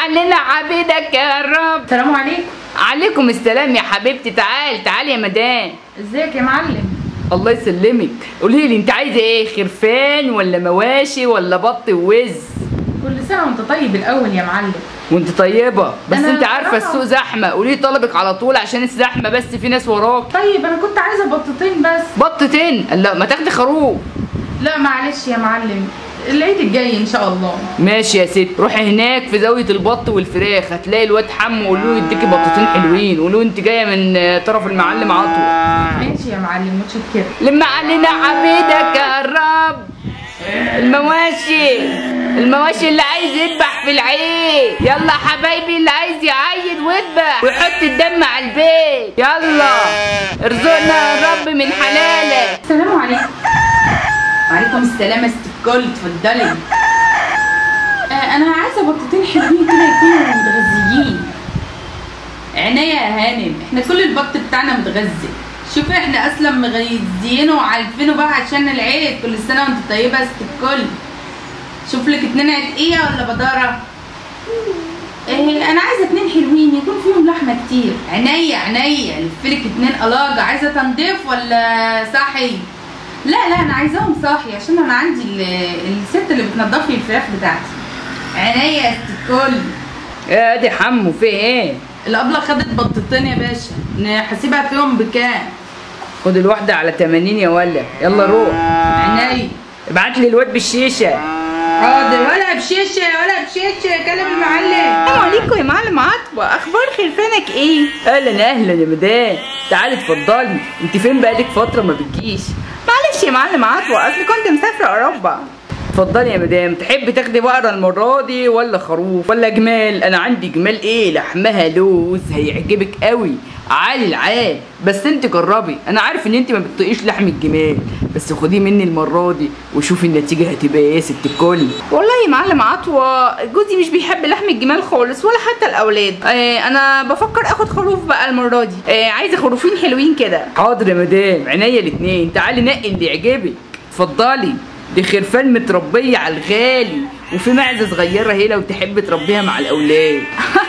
علينا عبيدك يا رب السلام عليكم عليكم السلام يا حبيبتي تعال تعال يا مدام ازيك يا معلم الله يسلمك قولي لي انت عايزه ايه خرفان ولا مواشي ولا بط ووز كل سنه وانت طيب الاول يا معلم وانت طيبه بس أنا انت عارفه بصراحة- السوق زحمه قولي لي طلبك على طول عشان الزحمه بس في ناس وراك طيب انا كنت عايزه بطتين بس بطتين لا ما تاخدي خروف لا معلش يا معلم العيد الجاي ان شاء الله ماشي يا ست روحي هناك في زاويه البط والفراخ هتلاقي الواد حمو قول له يديكي بطتين حلوين قول له انت جايه من آه، طرف المعلم عطوه ماشي يا معلم متشكره لما علينا عبيدك يا رب المواشي المواشي اللي عايز يذبح في العيد يلا حبايبي اللي عايز يعيد ويذبح ويحط الدم على البيت يلا ارزقنا يا رب من حلالك السلام عليكم وعليكم السلام يا ست الكل اتفضلي آه انا عايزه بطتين حلوين كده يكونوا متغذيين عينيا يا هانم احنا كل البط بتاعنا متغذي شوفي احنا اصلا مغذيينه وعارفينه بقى عشان العيد كل سنه وانت طيبه يا ست الكل شوف لك اتنين عتقيه ولا بداره آه انا عايزه اتنين حلوين يكون فيهم لحمه كتير عينيا عينيا لفلك اتنين قلاجة عايزه تنظيف ولا صاحي لا لا انا عايزاهم صاحي عشان انا عندي ال- الست اللي بتنضف لي الفراخ بتاعتي عينيا يا ست الكل يا دي حمو في ايه الابله خدت بطتين يا باشا نحسبها فيهم بكام خد الواحده على 80 يا ولا يلا روح عينيا ابعت لي الواد بالشيشه حاضر ولا بشيشه ولا بشيشه كلم المعلم السلام عليكم يا معلم عطوه اخبار خرفانك ايه اهلا اهلا يا مدام تعالي اتفضلي انت فين بقالك فتره ما بتجيش معلش يا معلم عطوه اصل كنت مسافره اوروبا اتفضلي يا مدام تحبي تاخدي بقره المره دي ولا خروف ولا جمال انا عندي جمال ايه لحمها لوز هيعجبك قوي عالي العال بس انت جربي انا عارف ان انت ما بتطيقيش لحم الجمال بس خديه مني المره دي وشوفي النتيجه هتبقى ايه يا ست الكل والله يا معلم عطوة جوزي مش بيحب لحم الجمال خالص ولا حتى الاولاد آه انا بفكر اخد خروف بقى المره دي آه عايزه خروفين حلوين كده حاضر يا مدام عينيا الاتنين تعالي نقي اللي يعجبك اتفضلي دي خرفان متربية على الغالي وفي معزة صغيرة هي لو تحب تربيها مع الأولاد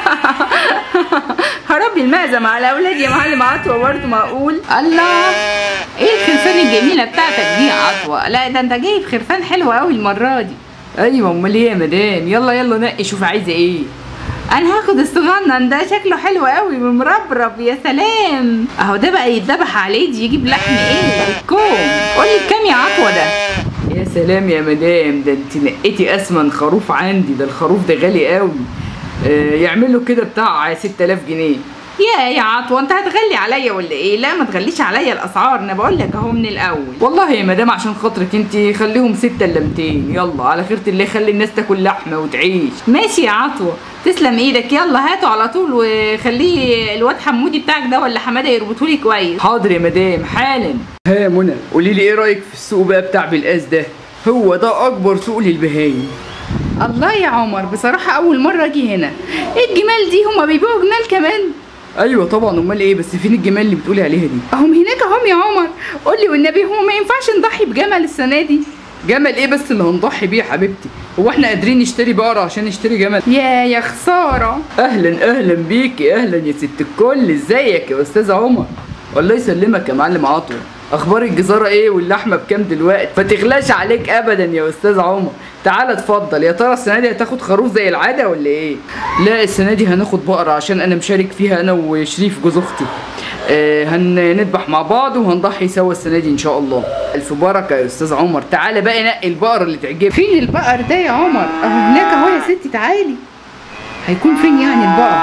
هربي المعزه مع الاولاد يا معلم عطوة برضه معقول الله ايه الخرفان الجميله بتاعتك دي يا عطوة لا ده انت جايب خرفان حلو قوي المره دي أيوة أمال إيه يا مدام يلا يلا نقي شوف عايزة إيه انا هاخد الصغنن ده شكله حلو قوي ومربرب يا سلام اهو ده بقى يتذبح عليه دي يجيب لحم ايه الكوم قولي بكام يا عطوة ده يا سلام يا مدام ده انت نقيتي أسمن خروف عندي ده الخروف ده غالي قوي آه يعمل له كده بتاع 6000 جنيه يا يا عطوة انت هتغلي عليا ولا ايه لا ما تغليش عليا الاسعار انا بقول لك اهو من الاول والله يا مدام عشان خاطرك انت خليهم ستة الا 200 يلا على خيرة الله خلي الناس تاكل لحمة وتعيش ماشي يا عطوة تسلم ايدك يلا هاته على طول وخليه الواد حمودي بتاعك ده ولا حماده يربطولي كويس حاضر يا مدام حالا ها يا منى قولي لي ايه رايك في السوق بقى بتاع بالقاس ده هو ده اكبر سوق للبهايم الله يا عمر بصراحة أول مرة أجي هنا إيه الجمال دي هما بيبيعوا جمال كمان ايوه طبعا امال ايه بس فين الجمال اللي بتقولي عليها دي أهم هناك أهم يا عمر قولي والنبي هو ما ينفعش نضحي بجمل السنة دي جمل ايه بس اللي هنضحي بيه يا حبيبتي هو احنا قادرين نشتري بقره عشان نشتري جمل يا يا خسارة اهلا اهلا بيكي اهلا يا ست الكل ازيك يا استاذ عمر الله يسلمك يا معلم عطوة اخبار الجزاره ايه واللحمه بكام دلوقتي ما تغلاش عليك ابدا يا استاذ عمر تعال اتفضل يا ترى السنه دي هتاخد خروف زي العاده ولا ايه لا السنه دي هناخد بقره عشان انا مشارك فيها انا وشريف جوز اختي آه هنذبح مع بعض وهنضحي سوا السنه دي ان شاء الله الف بركه يا استاذ عمر تعالى بقى نقي البقره اللي تعجبك فين البقر ده يا عمر أهو هناك أهو يا ستي تعالي هيكون فين يعني البقر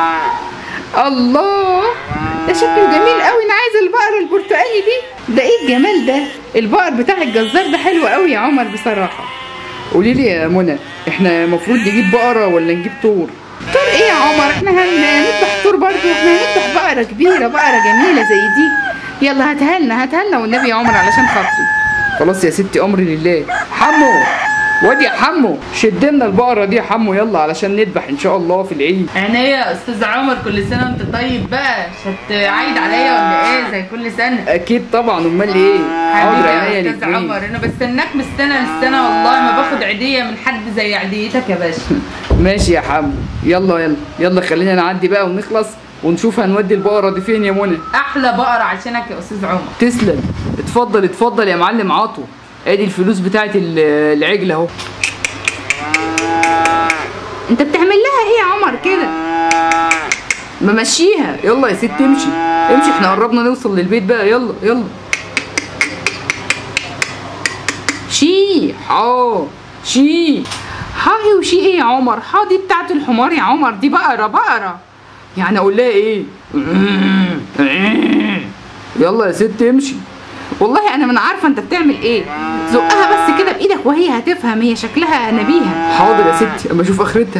الله ده شكله جميل قوي انا عايزه البقر البرتقالي دي ده ايه الجمال ده البقر بتاع الجزار ده حلو قوي يا عمر بصراحه قولي لي يا منى احنا المفروض نجيب بقره ولا نجيب طور طور ايه يا عمر احنا هنذبح طور برضه احنا هنذبح بقره كبيره بقره جميله زي دي يلا هاتها لنا هاتها لنا والنبي يا عمر علشان خاطري خلاص يا ستي امري لله حمو وادي يا حمو شد لنا البقره دي يا حمو يلا علشان نذبح ان شاء الله في العيد عينيا يا استاذ عمر كل سنه وانت طيب بقى مش هتعيد عليا ولا ايه زي كل سنه اكيد طبعا امال ايه حبيبي حاضر يا عينيا استاذ الاتنين عمر انا بستناك من السنه للسنه والله ما باخد عيديه من حد زي عيديتك يا باشا ماشي يا حمو يلا يلا يلا خلينا نعدي بقى ونخلص ونشوف هنودي البقره دي فين يا منى احلى بقره عشانك يا استاذ عمر تسلم اتفضل اتفضل يا معلم عطو ادي الفلوس بتاعت ال- العجل اهو انت بتعمل لها ايه يا عمر كده ممشيها يلا يا ست امشي امشي احنا قربنا نوصل للبيت بقى يلا يلا شي حا شي حاهي وشي ايه يا عمر حا دي بتاعت الحمار يا عمر دي بقرة بقرة يعني اقول لها ايه يلا يا ست امشي والله انا من عارفة انت بتعمل ايه زقها بس كده بايدك وهي هتفهم هي شكلها نبيهة حاضر يا ستي اما اشوف اخرتها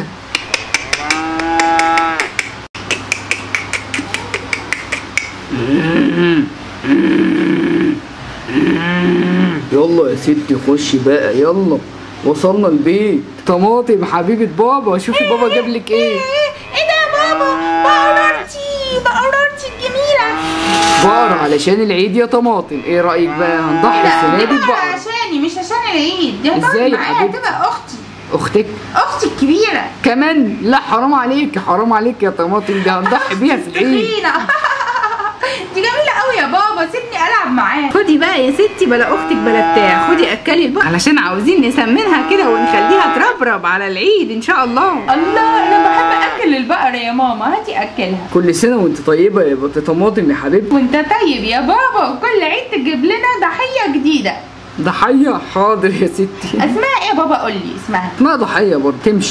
يلا يا ستي خشي بقى يلا وصلنا البيت طماطم حبيبة بابا شوفي بابا جاب لك ايه ايه ده يا بابا بقرتي بقرتي الجميله بقرة علشان العيد يا طماطم ايه رأيك بقى هنضحي السنة دي ببقرة عشاني مش عشان العيد دي إزاي هتقعد يا معايا حبيبتي؟ هتبقى اختي اختك اختي الكبيره كمان لا حرام عليك حرام عليك يا طماطم دي هنضحي بيها في العيد تخينه دي جميله قوي يا بابا سيبني العب معاها خدي بقى يا ستي بلا اختك بلا بتاع خدي اكلي البقرة علشان عاوزين نسمنها كده ونخليها تربرب على العيد ان شاء الله الله انا بحب اكل البقره يا ماما هاتي اكلها كل سنة وانت طيبة يا بط طماطم يا حبيبتي وانت طيب يا بابا وكل عيد تجيب لنا ضحيه جديده ضحية حاضر يا ستي اسمها ايه يا بابا قول لي اسمها اسمها ضحية برضه تمشي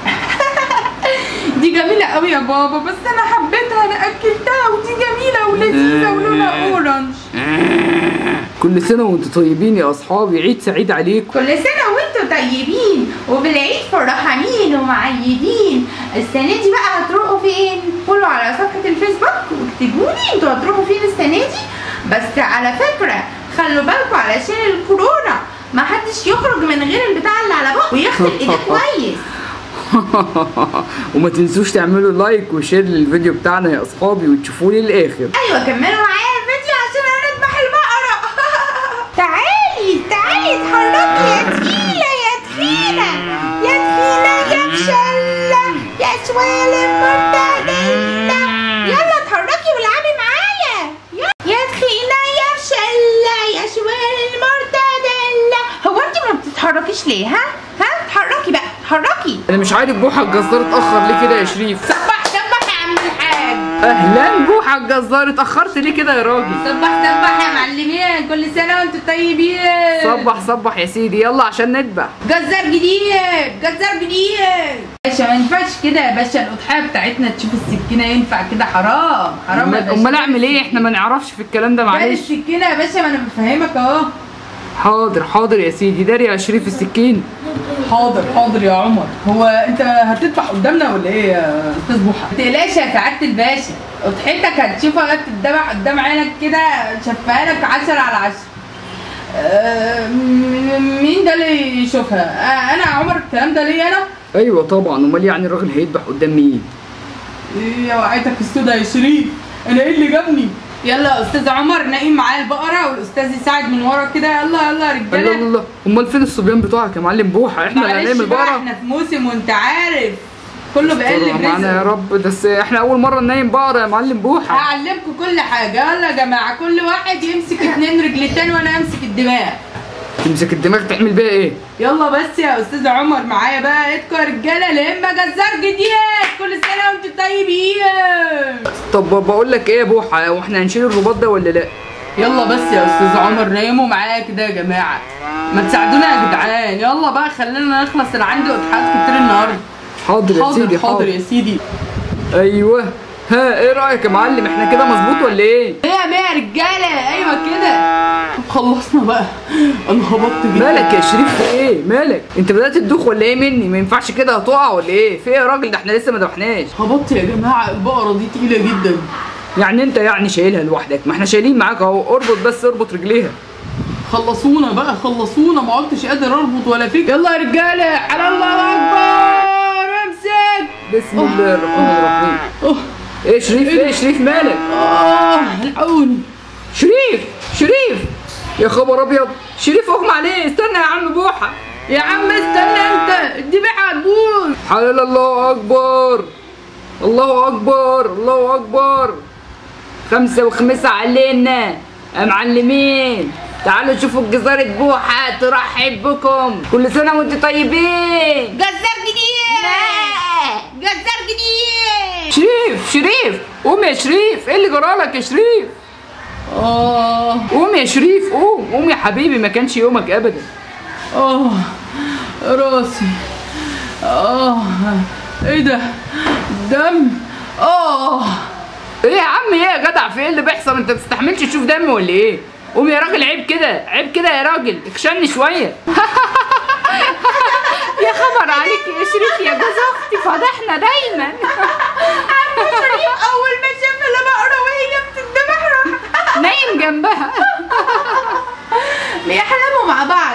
دي جميله قوي يا بابا بس انا حبيتها انا اكلتها ودي جميله ولذيذه ولونها اورنج كل سنة وانتم طيبين يا أصحابي عيد سعيد عليكم كل سنة وانتوا طيبين وبالعيد فرحانين ومعيدين السنة دي بقى هتروحوا فين؟ قولوا على صفحة الفيسبوك واكتبوا لي انتوا هتروحوا فين السنة دي بس على فكرة خلوا بالكم علشان الكورونا ما حدش يخرج من غير البتاع اللي على بقه ويغسل ايديه كويس وما تنسوش تعملوا لايك وشير للفيديو بتاعنا يا أصحابي وتشوفوه للآخر ايوه كملوا معايا الفيديو عشان هنذبح البقرة تعالي تعالي اتحركي يا تقيلة يا تخينة يا تخينة يا مشلة يا شوال المرتدلة يلا اتحركي والعبي معايا يا- يا تخينة يا مشلة يا شوال المرتدلة هو انت ما بتتحركيش ليه ها؟ ها؟ اتحركي بقى اتحركي أنا مش عارف بوحة الجزار اتأخر ليه كده يا شريف صبح صبح يا عم الحاج أهلا بوحة الجزار اتأخرت ليه كده يا راجل صبح صبح يا معلمين كل سنة وانتم طيبين صبح صبح يا سيدي يلا عشان نذبح جزار جديد جزار جديد باشا ما ينفعش كده يا باشا الأضحية بتاعتنا تشوف السكينة ينفع كده حرام حرام يا أمال باشا أمال أعمل إيه إحنا ما نعرفش في الكلام ده معلش معلش السكينة يا باشا ما أنا بفهمك أهو حاضر حاضر يا سيدي داري يا شريف السكين حاضر حاضر يا عمر هو انت هتذبح قدامنا ولا ايه يا استاذ بوحه ما تقلقش يا سعاده الباشا اضحيتك هتشوفها تتذبح قدام عينك كده شفاها لك 10 على 10 آه، م- مين ده اللي يشوفها آه، انا يا عمر الكلام ده ليا انا أيوة طبعا أمال يعني الراجل هيذبح قدام مين ايه يا وقعتك السودا يا شريف انا ايه اللي جابني يلا يا استاذ عمر نايم معايا البقره والاستاذ يساعد من ورا كده يلا يلا يا الله رجاله الله الله امال فين الصبيان بتوعك يا معلم بوحه احنا اللي معلش هنعمل بقى بقره احنا في موسم وانت عارف كله استر بيقلب معانا يا رزق رب بس احنا اول مره ننيم بقره يا معلم بوحه هعلمكم كل حاجه يلا يا جماعه كل واحد يمسك اتنين رجلتين وانا امسك الدماغ تمسك الدماغ تعمل بيها ايه يلا بس يا استاذ عمر معايا بقى ايدكم يا رجاله لما جزار جديد كل سنه وانتم طيبين طب بقول لك ايه يا بوحه واحنا هنشيل الرباط ده ولا لا يلا بس يا استاذ عمر نايموا معايا كده يا جماعه ما تساعدونا يا جدعان يلا بقى خلينا نخلص انا عندي اضحيات كتير النهارده حاضر يا حاضر سيدي حاضر يا سيدي ايوه ها ايه رايك يا معلم احنا كده مظبوط ولا ايه مية مية يا رجاله ايوه كده طب خلصنا بقى انا هبطت جدا مالك يا شريف في ايه مالك انت بدات تدوخ ولا ايه مني ما ينفعش كده هتقع ولا ايه في ايه يا راجل ده احنا لسه ما ذبحناش هبطت يا جماعه البقره دي تقيله جدا يعني انت يعني شايلها لوحدك ما احنا شايلين معاك اهو اربط بس اربط رجليها خلصونا بقى خلصونا ما عدتش قادر اربط ولا فيك يلا يا رجاله على الله اكبر امسك بسم الله الرحمن الرحيم اه ايه شريف ايه شريف مالك اه الحقوني شريف شريف يا خبر ابيض شريف اغمى عليه استنى يا عم بوحه يا عم استنى انت الذبيحه هتبوظ حلال الله اكبر الله اكبر الله اكبر خمسة وخمسة علينا يا معلمين تعالوا شوفوا الجزارة بوحة ترحب بكم كل سنة وانتم طيبين جزار جديد جزار جديد شريف شريف قوم يا شريف ايه اللي جرالك يا شريف اه قوم يا شريف قوم قوم يا حبيبي ما كانش يومك ابدا اه راسي اه ايه ده دم اه ايه يا عم ايه يا جدع في ايه اللي بيحصل انت بتستحملش تشوف دم ولا ايه قوم يا راجل عيب كده عيب كده يا راجل اكشني شويه يا خبر عليك يا شريف يا جوز اختي فضحنا دايما اول ما شاف البقره وهي بتتذبح راح نايم جنبها بيحلموا مع بعض